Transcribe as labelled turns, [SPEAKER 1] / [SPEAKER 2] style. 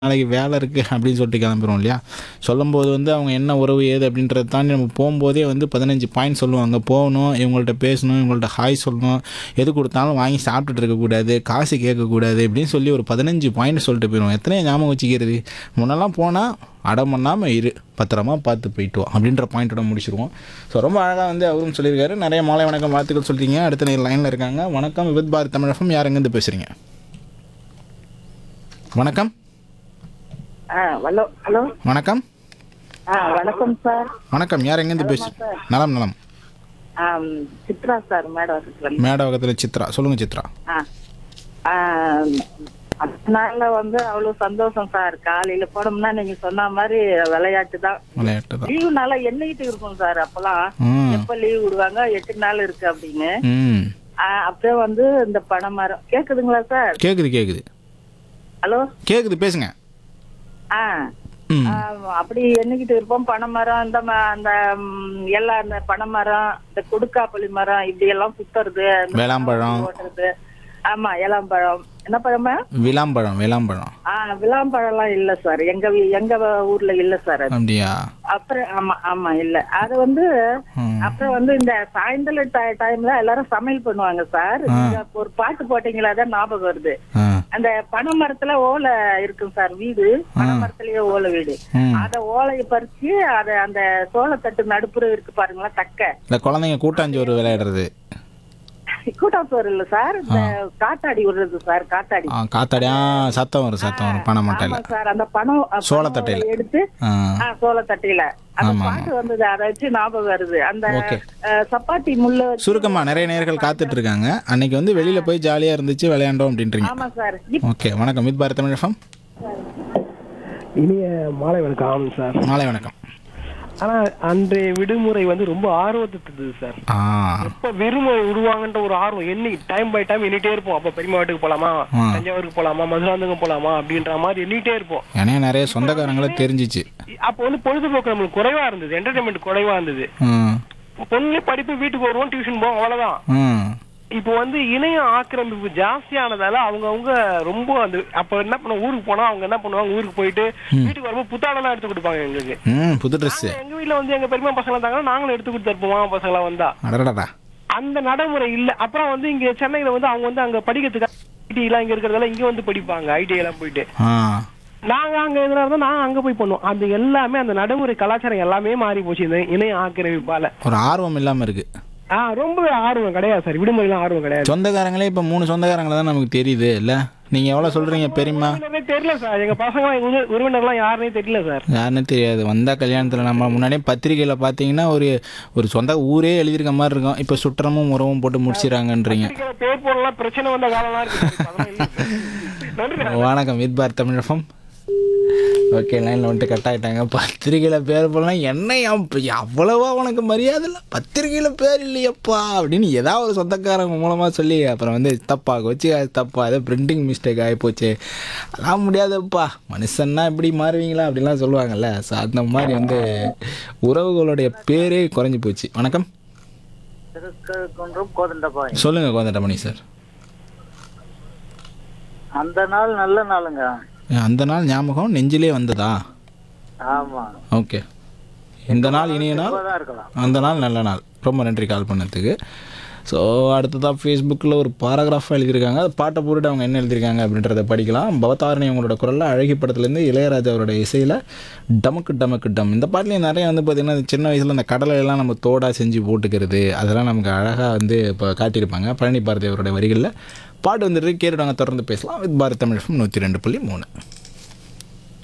[SPEAKER 1] நாளைக்கு வேலை இருக்குது அப்படின்னு சொல்லிட்டு கிளம்பிடுவோம் இல்லையா சொல்லும்போது வந்து அவங்க என்ன உறவு ஏது அப்படின்றத தாண்டி நம்ம போகும்போதே வந்து பதினஞ்சு பாயிண்ட் சொல்லுவாங்க போகணும் இவங்கள்ட்ட பேசணும் இவங்கள்ட்ட ஹாய் சொல்லணும் எது கொடுத்தாலும் வாங்கி சாப்பிட்டுட்டு இருக்கக்கூடாது காசு கேட்கக்கூடாது இப்படின்னு சொல்லி ஒரு பதினஞ்சு பாயிண்ட் சொல்லிட்டு போயிடுவோம் எத்தனையோ ஞாபகம் வச்சுக்கிறது முன்னெல்லாம் போனால் அடம் பண்ணாமல் இரு பத்திரமா பார்த்து போயிட்டு வா அப்படின்ற பாயிண்ட்டோட முடிச்சிருவோம் ஸோ ரொம்ப அழகாக வந்து அவரும் சொல்லியிருக்காரு நிறைய மாலை வணக்கம் வாழ்த்துக்கள் சொல்லிட்டீங்க அடுத்த நேரம் லைனில் இருக்காங்க வணக்கம் வித் பாரத் தமிழகம் யார் எங்கேருந்து பேசுகிறீங்க வணக்கம்
[SPEAKER 2] ஆ ஹலோ ஹலோ
[SPEAKER 1] வணக்கம்
[SPEAKER 2] ஆ வணக்கம் சார்
[SPEAKER 1] வணக்கம் யார் எங்கேருந்து பேசு நலம் நலம்
[SPEAKER 2] ஆம், சித்ரா சார் மேடம்
[SPEAKER 1] மேடவகத்தில் சித்ரா சொல்லுங்கள் சித்ரா
[SPEAKER 2] ஆ ஆ, அந்த நாள்ல வந்து அவ்வளவு சந்தோஷம் சார் காலையில போனோம்னா நீங்க சொன்ன மாதிரி விளையாட்டு தான்
[SPEAKER 1] விளையாட்டு தான்
[SPEAKER 2] லீவு நாளா எண்ணிக்கிட்டு இருக்கும் சார் அப்பெல்லாம்
[SPEAKER 1] ம்
[SPEAKER 2] எப்ப லீவு விடுவாங்க எட்டு நாள் இருக்கு அப்படின்னு
[SPEAKER 1] ம்
[SPEAKER 2] ஆ, அப்படியே வந்து இந்த பனை மரம் கேக்குதுங்களா சார்
[SPEAKER 1] கேட்குது கேட்குது
[SPEAKER 2] ஹலோ
[SPEAKER 1] கேட்குது பேசுங்க
[SPEAKER 2] ஆ
[SPEAKER 1] ம்
[SPEAKER 2] ஆ, அப்படி எண்ணிக்கிட்டு இருப்போம் பனை மரம் இந்த ம- அந்த ம், எல்லா இந்த பனை மரம் இந்த கொடுக்காப்புளி மரம் இப்படி எல்லாம் சுத்துறது அந்த
[SPEAKER 1] வேளாம்பழம்
[SPEAKER 2] ஓட்டுறது ஆமா இளம்பழம் என்ன பழமா
[SPEAKER 1] விளாம்பழம் விளாம்பழம்
[SPEAKER 2] ஆ விளாம்பழம்லாம் இல்ல சார் எங்க வீ- எங்க ஊர்ல இல்ல சார் அது
[SPEAKER 1] அப்படியா
[SPEAKER 2] அப்புறம் ஆமா ஆமா இல்ல அது வந்து
[SPEAKER 1] ம்
[SPEAKER 2] அப்புறம் வந்து இந்த சாயந்தர டைம்ல எல்லாரும் சமையல் பண்ணுவாங்க சார் நீங்க ஒரு பாட்டு போட்டீங்களா அதான் ஞாபகம் வருது
[SPEAKER 1] ஆ
[SPEAKER 2] அந்த பனை மரத்துல ஓலை இருக்கும் சார் வீடு பனை மரத்துலயே ஓலை வீடு
[SPEAKER 1] ம்
[SPEAKER 2] அத ஓலையை பறிச்சு அத அந்த சோளத்தட்டு நடுப்புற இருக்கு பாருங்களா தக்க
[SPEAKER 1] இந்த குழந்தைங்க கூட்டாஞ்சோறு விளையாடுறது
[SPEAKER 2] கூட்டாச்சோறு இல்ல சார் இந்த காத்தாடி விடுறது சார் காத்தாடி
[SPEAKER 1] ஆ காத்தாடியா சத்தம் வரும் சத்தம் வரும் பனை மட்டையில்
[SPEAKER 2] ஆமா சார் அந்த பணம் அ,
[SPEAKER 1] சோளத்தட்டையில.
[SPEAKER 2] பணம் எடுத்து
[SPEAKER 1] ஆ
[SPEAKER 2] ஆ, சோளத்தட்டையில அந்த
[SPEAKER 1] ஆமா,
[SPEAKER 2] பாட்டு வந்தது அதை வச்சு ஞாபகம் வருது அந்த
[SPEAKER 1] ஓகே
[SPEAKER 2] அ, சப்பாத்தி முள்ள வச்சு
[SPEAKER 1] சுருக்கமாக நிறைய நேர்கள் காத்துட்டு இருக்காங்க அன்னைக்கு வந்து வெளியில் போய் ஜாலியாக இருந்துச்சு விளையாண்டோம் அப்படின்றீங்க
[SPEAKER 2] ஆமா சார் இப்-
[SPEAKER 1] ஓகே வணக்கம் வித் பாரத் தமிழகம்
[SPEAKER 3] இனிய மாலை வணக்கம் ஆமாம் சார்
[SPEAKER 1] மாலை வணக்கம்
[SPEAKER 3] ஆனா அன்றைய விடுமுறை வந்து ரொம்ப ஆர்வத்தை தந்தது சார்
[SPEAKER 1] ஆ
[SPEAKER 3] எப்ப விடுமுறை விடுவாங்கன்ற ஒரு ஆர்வம் எண்ணி டைம் பை டைம் எண்ணிட்டே இருப்போம் அப்ப பெரியமா வீட்டுக்கு போலாமா
[SPEAKER 1] ஆ.
[SPEAKER 3] தஞ்சாவூருக்கு போலாமா மதுராந்தகம் போலாமா அப்படின்ற மாதிரி எண்ணிட்டே இருப்போம்
[SPEAKER 1] ஏன்னா நிறைய சொந்தக்காரங்களே தெரிஞ்சிச்சு
[SPEAKER 3] அப்போ வந்து பொழுதுபோக்கு நம்மளுக்கு குறைவா இருந்தது என்டர்டைன்மெண்ட் குறைவா இருந்தது
[SPEAKER 1] ம்
[SPEAKER 3] பொண்ணு படிப்பு வீட்டுக்கு வருவோம் டியூஷன் போவோம் அவ்வளவுதான்
[SPEAKER 1] ம்
[SPEAKER 3] இப்போ வந்து இணைய ஆக்கிரமிப்பு ஜாஸ்தியானதால அவங்க அவங்க ரொம்ப அந்த அப்ப என்ன பண்ண ஊருக்கு போனா அவங்க என்ன பண்ணுவாங்க ஊருக்கு போயிட்டு வீட்டுக்கு வரும்போது புத்தாடெல்லாம் எடுத்து கொடுப்பாங்க எங்களுக்கு
[SPEAKER 1] ம் புது ட்ரெஸ்ஸு
[SPEAKER 3] எங்க வீட்ல வந்து எங்க பெரியமா பசங்க இருந்தாங்கன்னா நாங்களும் எடுத்து கொடுத்துருப்போம் மாமா பசங்களா வந்தா
[SPEAKER 1] அடடடா
[SPEAKER 3] அந்த நடைமுறை இல்ல அப்புறம் வந்து இங்க சென்னையில வந்து அவங்க வந்து அங்க படிக்கிறதுக்கு ஐடி எல்லாம் இங்க இருக்கிறதால இங்க வந்து படிப்பாங்க ஐடி எல்லாம் போயிட்டு
[SPEAKER 1] ஆ
[SPEAKER 3] நாங்க அங்க எதுனா இருந்தா நாங்க அங்க போய் பண்ணுவோம் அது எல்லாமே அந்த நடைமுறை கலாச்சாரம் எல்லாமே மாறி போச்சு இந்த இணைய ஆக்கிரமிப்பால
[SPEAKER 1] ஒரு ஆர்வம் இல்லாமல் இருக்கு
[SPEAKER 3] ஆஹ் ரொம்ப ஆர்வம் கிடையாது சார் விடுமுறைலாம் ஆர்வம் கிடையாது
[SPEAKER 1] சொந்தக்காரங்களே இப்போ மூணு சொந்தக்காரங்கள தான் நமக்கு தெரியுது இல்லை நீங்கள் எவ்வளோ சொல்கிறீங்க பெரியம்மா
[SPEAKER 3] உறவினரே தெரியல சார் எங்க பசங்க எங்க உற- உறவினர்லாம் யாருனே தெரியல சார்
[SPEAKER 1] யாருன்னு தெரியாது வந்தால் கல்யாணத்தில் நம்ம முன்னாடியே பத்திரிக்கையில் பார்த்தீங்கன்னா ஒரு ஒரு சொந்த ஊரே எழுதியிருக்க மாதிரி இருக்கும் இப்போ சுற்றமும் உறவும் போட்டு முடிச்சிடறாங்கன்றீங்க
[SPEAKER 3] பத்திரிக்கையில பேர் போடலாம் பிரச்சனை வந்த காலம்லாம் இருக்கு சார். அதெல்லாம் இல்ல சார். நன்றி சார்.
[SPEAKER 1] வணக்கம் வித் பார் தமிழகம் ஓகே லைனில் வந்துட்டு கட் ஆகிட்டாங்க பத்திரிக்கையில் பேர் போடலாம் என்ன அவ்வளவா உனக்கு மரியாதை இல்லை பத்திரிக்கையில் பேர் இல்லையப்பா அப்படின்னு ஏதாவது ஒரு சொந்தக்காரங்க மூலமாக சொல்லி அப்புறம் வந்து தப்பாக வச்சு அது தப்பா ஏதோ பிரிண்டிங் மிஸ்டேக் ஆகிப்போச்சு அதெல்லாம் முடியாதுப்பா மனுஷன்னா இப்படி மாறுவீங்களா அப்படிலாம் சொல்லுவாங்கல்ல ஸோ அந்த மாதிரி வந்து உறவுகளுடைய பேரே குறைஞ்சி போச்சு வணக்கம்
[SPEAKER 2] திருக்கழுக்குன்றம் கோதண்டபாய்
[SPEAKER 1] சொல்லுங்கள் கோதண்டமணி சார்
[SPEAKER 2] அந்த நாள் நல்ல நாளுங்க
[SPEAKER 1] அந்த நாள் ஞாபகம் நெஞ்சிலே வந்ததா
[SPEAKER 2] ஆமா
[SPEAKER 1] ஓகே இந்த நாள் இனிய நாள்
[SPEAKER 2] தான் இருக்கலாம்
[SPEAKER 1] அந்த நாள் நல்ல நாள் ரொம்ப நன்றி கால் பண்ணதுக்கு ஸோ அடுத்ததாக ஃபேஸ்புக்கில் ஒரு பாராகிராஃபாக எழுதியிருக்காங்க அது பாட்டை போட்டுட்டு அவங்க என்ன எழுதியிருக்காங்க அப்படின்றத படிக்கலாம் பவதாரணி அவங்களோட குரலில் அழகி படத்துலேருந்து இளையராஜா அவரோட இசையில் டமக்கு டமக்கு டம் இந்த பாட்டுலேயும் நிறைய வந்து பார்த்திங்கன்னா சின்ன வயசில் அந்த கடலை எல்லாம் நம்ம தோடாக செஞ்சு போட்டுக்கிறது அதெல்லாம் நமக்கு அழகாக வந்து இப்போ காட்டியிருப்பாங்க பழனி பாரதி அவரோட வரிகளில் பாட்டு வந்துட்டு கேட்டுட்டாங்க தொடர்ந்து பேசலாம் வித் பாரத் தமிழ் நூற்றி ரெண்டு புள்ளி மூணு